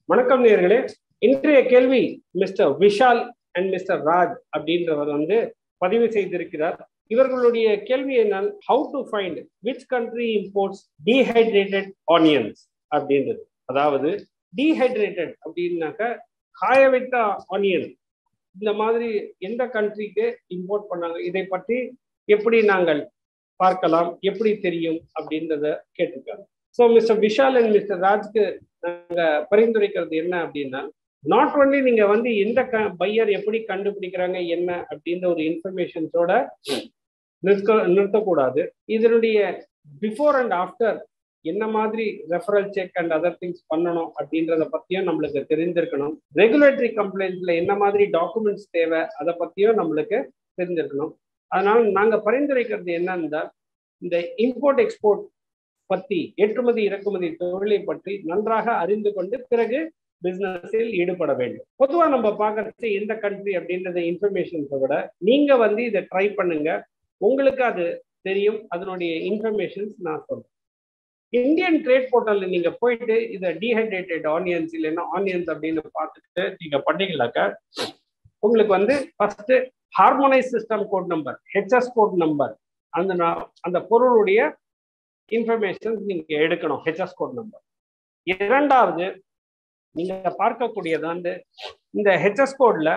வணக்கம் நேர்களே இன்றைய கேள்வி mister Vishal and mister Raj அப்படின்றவர் வந்து பதிவு செய்திருக்கிறார் இவர்களுடைய கேள்வி என்னல் how to find which country imports dehydrated onions அப்படின்றது அதாவது டீஹைட்ரேட்டட் அப்படின்னாக்க காய வைத்த ஆனியன் இந்த மாதிரி எந்த கண்ட்ரிக்கு இம்போர்ட் பண்ணாங்க இதை பற்றி எப்படி நாங்கள் பார்க்கலாம் எப்படி தெரியும் அப்படின்றத கேட்டிருக்காங்க so mister Vishal and mister ராஜ்க்கு நாங்க பரிந்துரைக்கிறது என்ன அப்படின்னா நாட் ஒன்லி நீங்க வந்து எந்த க பையர் எப்படி கண்டுபிடிக்கிறாங்க என்ன அப்படின்ற ஒரு இன்ஃபர்மேஷன்ஸோட நிற்க நிறுத்தக்கூடாது இதனுடைய பிஃபோர் அண்ட் ஆஃப்டர் என்ன மாதிரி referral check and other things பண்ணணும் அப்படின்றத பத்தியும் நம்மளுக்கு தெரிஞ்சிருக்கணும் ரெகுலேட்டரி கம்ப்ளைண்ட்ஸ்ல என்ன மாதிரி டாக்குமெண்ட்ஸ் தேவை அதை பத்தியும் நம்மளுக்கு தெரிஞ்சிருக்கணும் அதனால நாங்க பரிந்துரைக்கிறது என்னன்னா இந்த இம்போர்ட் எக்ஸ்போர்ட் பத்தி ஏற்றுமதி இறக்குமதி தொழிலை பற்றி நன்றாக அறிந்து கொண்டு பிறகு பிசினஸில் ஈடுபட வேண்டும் பொதுவா நம்ம பார்க்கறது எந்த கண்ட்ரி அப்படின்றத இன்ஃபர்மேஷன்ஸை விட நீங்க வந்து இதை ட்ரை பண்ணுங்க உங்களுக்கு அது தெரியும் அதனுடைய இன்ஃபர்மேஷன்ஸ் நான் சொல்றேன் இந்தியன் ட்ரேட் போர்ட்டல்ல நீங்க போயிட்டு இதை டீஹைட்ரேட்டட் ஆனியன்ஸ் இல்லைன்னா ஆனியன்ஸ் அப்படின்னு பார்த்துட்டு நீங்க பண்ணீங்களாக்க உங்களுக்கு வந்து first harmonise system code number HS code number அந்த அந்த பொருளுடைய இன்ஃபர்மேஷன் நீங்க எடுக்கணும் ஹெச்எஸ் கோட் நம்பர் இரண்டாவது நீங்க பார்க்கக்கூடியது வந்து இந்த ஹெச்எஸ் கோட்ல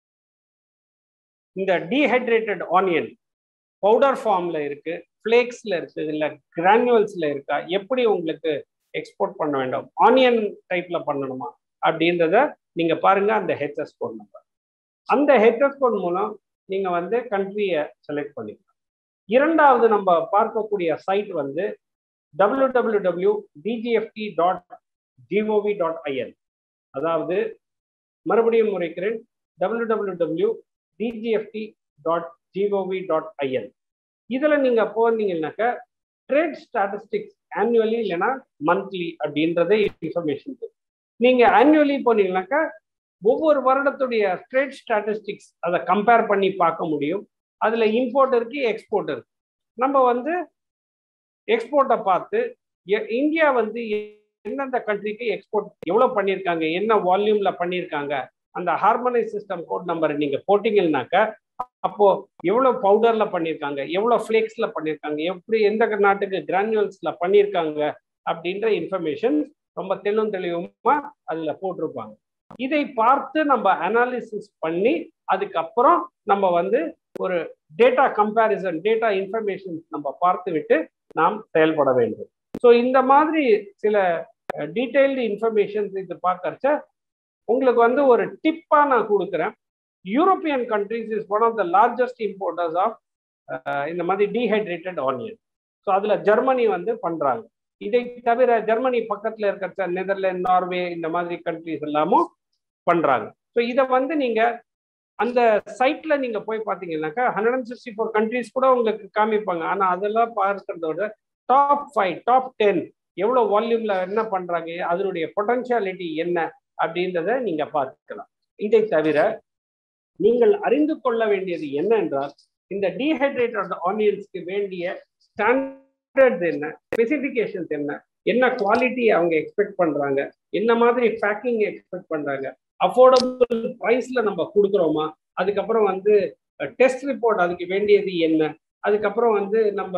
இந்த டீஹைட்ரேட்டட் ஆனியன் பவுடர் ஃபார்ம்ல இருக்கு ஃபிளேக்ஸ்ல இருக்கு இல்ல கிரானுவல்ஸ்ல இருக்கா எப்படி உங்களுக்கு எக்ஸ்போர்ட் பண்ண வேண்டும் ஆனியன் டைப்ல பண்ணணுமா அப்படின்றத நீங்க பாருங்க அந்த ஹெச்எஸ் கோட் நம்பர் அந்த ஹெச்எஸ் கோட் மூலம் நீங்க வந்து கண்ட்ரியை செலக்ட் பண்ணிக்கலாம் இரண்டாவது நம்ம பார்க்கக்கூடிய சைட் வந்து W W W DGFT dot G O V dot I N அதாவது மறுபடியும் முறைக்கிறேன் W W W DGFT dot G O V dot I N இதில் நீங்கள் போனீங்கன்னாக்க ட்ரேட் ஸ்டாட்டிஸ்டிக்ஸ் ஆனுவலி இல்லைன்னா மந்த்லி அப்படின்றதே இன்ஃபர்மேஷன் நீங்கள் ஆனுவலி போனீங்கன்னாக்கா ஒவ்வொரு வருடத்துடைய ட்ரேட் ஸ்டாட்டிஸ்டிக்ஸ் அதை கம்பேர் பண்ணி பார்க்க முடியும் அதில் இம்போர்ட் இருக்கு எக்ஸ்போர்ட் இருக்கு நம்ம வந்து எக்ஸ்போர்ட்டை பார்த்து இந்தியா வந்து எந்தெந்த கண்ட்ரிக்கு எக்ஸ்போர்ட் எவ்வளோ பண்ணியிருக்காங்க என்ன வால்யூம்ல பண்ணியிருக்காங்க அந்த ஹார்மோனைஸ் சிஸ்டம் கோட் நம்பர் நீங்க போட்டீங்கன்னாக்க அப்போ எவ்வளவு பவுடர்ல பண்ணியிருக்காங்க எவ்வளவு ஃபிளேக்ஸ்ல பண்ணியிருக்காங்க எப்படி எந்த நாட்டுக்கு கிரானுவல்ஸ்ல பண்ணியிருக்காங்க அப்படின்ற இன்ஃபர்மேஷன் ரொம்ப தெளிவும் தெளிவுமா அதுல போட்டிருப்பாங்க இதை பார்த்து நம்ம அனாலிசிஸ் பண்ணி அதுக்கப்புறம் நம்ம வந்து ஒரு டேட்டா கம்பேரிசன் டேட்டா இன்ஃபர்மேஷன் நம்ம பார்த்து விட்டு நாம் செயல்பட வேண்டும் ஸோ இந்த மாதிரி சில டீடைல்டு இன்ஃபர்மேஷன்ஸ் இது பார்க்கறச்ச உங்களுக்கு வந்து ஒரு டிப்பா நான் கொடுக்குறேன் European countries is one of the largest importers of இந்த மாதிரி டீஹைட்ரேட்டட் ஆனியன் ஸோ அதில் ஜெர்மனி வந்து பண்ணுறாங்க இதை தவிர ஜெர்மனி பக்கத்தில் இருக்கிற நெதர்லாந்து நார்வே இந்த மாதிரி கண்ட்ரிஸ் எல்லாமும் பண்ணுறாங்க ஸோ இதை வந்து நீங்கள் அந்த சைட்ல நீங்க போய் பார்த்தீங்கன்னாக்கா hundred and sixty four countries கூட உங்களுக்கு காமிப்பாங்க ஆனால் அதெல்லாம் பார்க்கறதோட டாப் ஃபைவ் டாப் டென் எவ்வளோ வால்யூம்ல என்ன பண்றாங்க அதனுடைய பொட்டன்ஷியாலிட்டி என்ன அப்படின்றத நீங்க பார்க்கலாம் இதை தவிர நீங்கள் அறிந்து கொள்ள வேண்டியது என்ன என்றால் இந்த டீஹைட்ரேட்டட் ஆனியன்ஸ்க்கு வேண்டிய ஸ்டாண்டர்ட்ஸ் என்ன ஸ்பெசிஃபிகேஷன்ஸ் என்ன என்ன குவாலிட்டி அவங்க எக்ஸ்பெக்ட் பண்றாங்க என்ன மாதிரி பேக்கிங் எக்ஸ்பெக்ட் பண்றாங்க அஃபோர்டபுள் ப்ரைஸ்ல நம்ம கொடுக்குறோமா அதுக்கப்புறம் வந்து டெஸ்ட் ரிப்போர்ட் அதுக்கு வேண்டியது என்ன அதுக்கப்புறம் வந்து நம்ம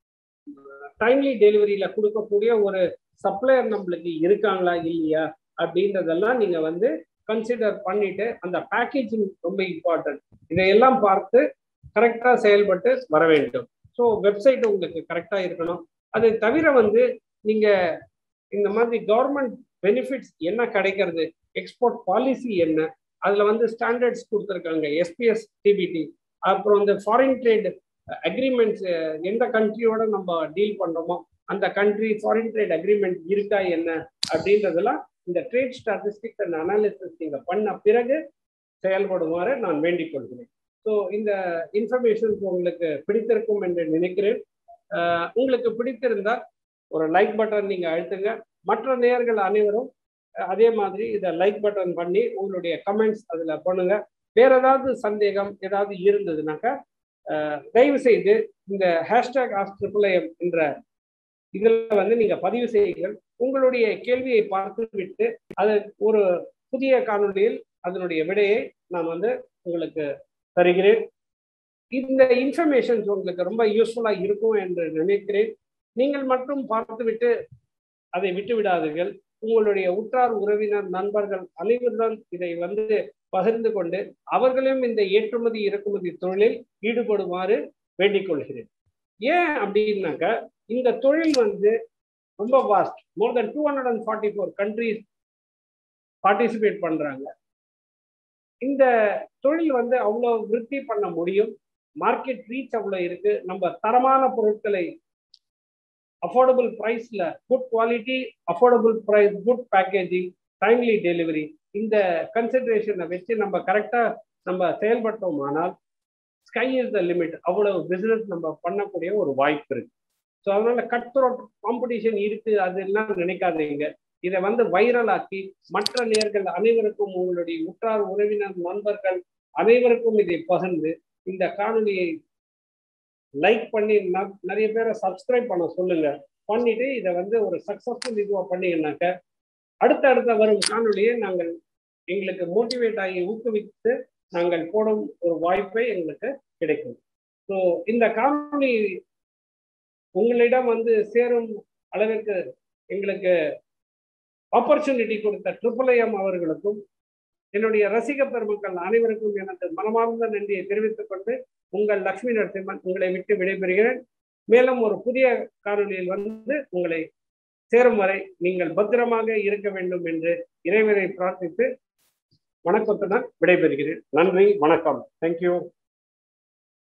டைம்லி டெலிவரியில கொடுக்கக்கூடிய ஒரு சப்ளையர் நம்மளுக்கு இருக்காங்களா இல்லையா அப்படின்றதெல்லாம் நீங்க வந்து கன்சிடர் பண்ணிட்டு அந்த பேக்கேஜிங் ரொம்ப இம்பார்ட்டன்ட் இதையெல்லாம் பார்த்து கரெக்டா செயல்பட்டு வர வேண்டும் ஸோ வெப்சைட் உங்களுக்கு கரெக்டா இருக்கணும் அதை தவிர வந்து நீங்க இந்த மாதிரி கவர்மெண்ட் பெனிஃபிட்ஸ் என்ன கிடைக்கிறது எக்ஸ்போர்ட் பாலிசி என்ன அதுல வந்து ஸ்டாண்டர்ட்ஸ் கொடுத்துருக்காங்க எஸ்பிஎஸ் டிபிடி அப்புறம் இந்த ஃபாரின் ட்ரேட் அக்ரிமெண்ட்ஸ் எந்த கண்ட்ரியோட நம்ம டீல் பண்றோமோ அந்த கண்ட்ரி ஃபாரின் ட்ரேட் அக்ரிமெண்ட் இருக்கா என்ன அப்படின்றதெல்லாம் இந்த ட்ரேட் ஸ்டாட்டிஸ்டிக்ஸ் அண்ட் அனாலிசிஸ் நீங்க பண்ண பிறகு செயல்படுமாறு நான் வேண்டிக் கொள்கிறேன் ஸோ இந்த இன்ஃபர்மேஷன்ஸ் உங்களுக்கு பிடித்திருக்கும் என்று நினைக்கிறேன் உங்களுக்கு பிடித்திருந்தால் ஒரு லைக் பட்டன் நீங்க அழுத்துங்க மற்ற நேயர்கள் அனைவரும் அதே மாதிரி இதை லைக் பட்டன் பண்ணி உங்களுடைய கமெண்ட்ஸ் அதுல பண்ணுங்க வேற ஏதாவது சந்தேகம் ஏதாவது இருந்ததுனாக்கா தயவு செய்து இந்த ஹேஷ்டேக் ஆஸ் ட்ரிபிள் என்ற இதில் வந்து நீங்க பதிவு செய்யுங்கள் உங்களுடைய கேள்வியை பார்த்துவிட்டு அது ஒரு புதிய காணொலியில் அதனுடைய விடையை நான் வந்து உங்களுக்கு தருகிறேன் இந்த இன்ஃபர்மேஷன்ஸ் உங்களுக்கு ரொம்ப யூஸ்ஃபுல்லாக இருக்கும் என்று நினைக்கிறேன் நீங்கள் மட்டும் பார்த்துவிட்டு அதை விட்டு விடாதீர்கள் உங்களுடைய உற்றார் உறவினர் நண்பர்கள் அனைவருடன் இதை வந்து பகிர்ந்து கொண்டு அவர்களும் இந்த ஏற்றுமதி இறக்குமதி தொழிலில் ஈடுபடுமாறு வேண்டிக் கொள்கிறேன் ஏன் அப்படின்னாக்க இந்த தொழில் வந்து ரொம்ப vast more then two hundred and forty four countries participate பண்றாங்க இந்த தொழில் வந்து அவ்வளோ விருத்தி பண்ண முடியும் மார்க்கெட் ரீச் அவ்வளோ இருக்கு நம்ம தரமான பொருட்களை அஃபோர்டபுள் ப்ரைஸ்ல good quality affordable price good packaging timely delivery இந்த கன்சிடரேஷனை வச்சு நம்ம கரெக்டாக நம்ம செயல்பட்டோமானால் ஸ்கை இஸ் த லிமிட் அவ்வளவு பிசினஸ் நம்ம பண்ணக்கூடிய ஒரு வாய்ப்பு இருக்கு ஸோ அதனால கட் த்ரோட் காம்படிஷன் இருக்கு அதெல்லாம் நினைக்காதீங்க இதை வந்து வைரலாக்கி மற்ற நேர்கள் அனைவருக்கும் உங்களுடைய உற்றார் உறவினர் நண்பர்கள் அனைவருக்கும் இதை பகிர்ந்து இந்த காணொலியை லைக் பண்ணி நிறைய பேரை சப்ஸ்கிரைப் பண்ண சொல்லுங்க பண்ணிட்டு இதை வந்து ஒரு சக்சஸ்ஃபுல் இதுவாக பண்ணீங்கன்னாக்க அடுத்த அடுத்த வரும் காணொலியை நாங்கள் எங்களுக்கு மோட்டிவேட் ஆகி ஊக்குவித்து நாங்கள் போடும் ஒரு வாய்ப்பை எங்களுக்கு கிடைக்கும் ஸோ இந்த காணொலி உங்களிடம் வந்து சேரும் அளவிற்கு எங்களுக்கு ஆப்பர்ச்சுனிட்டி கொடுத்த ட்ரிபிள் ஐஎம் அவர்களுக்கும் என்னுடைய ரசிக பெருமக்கள் அனைவருக்கும் எனது மனமார்ந்த நன்றியை தெரிவித்துக் கொண்டு உங்கள் லக்ஷ்மி நரசிம்மன் உங்களை விட்டு விடைபெறுகிறேன் மேலும் ஒரு புதிய காணொலியில் வந்து உங்களை சேரும் வரை நீங்கள் பத்திரமாக இருக்க வேண்டும் என்று இறைவனை பிரார்த்தித்து வணக்கத்துடன் விடைபெறுகிறேன் நன்றி வணக்கம் தேங்க்யூ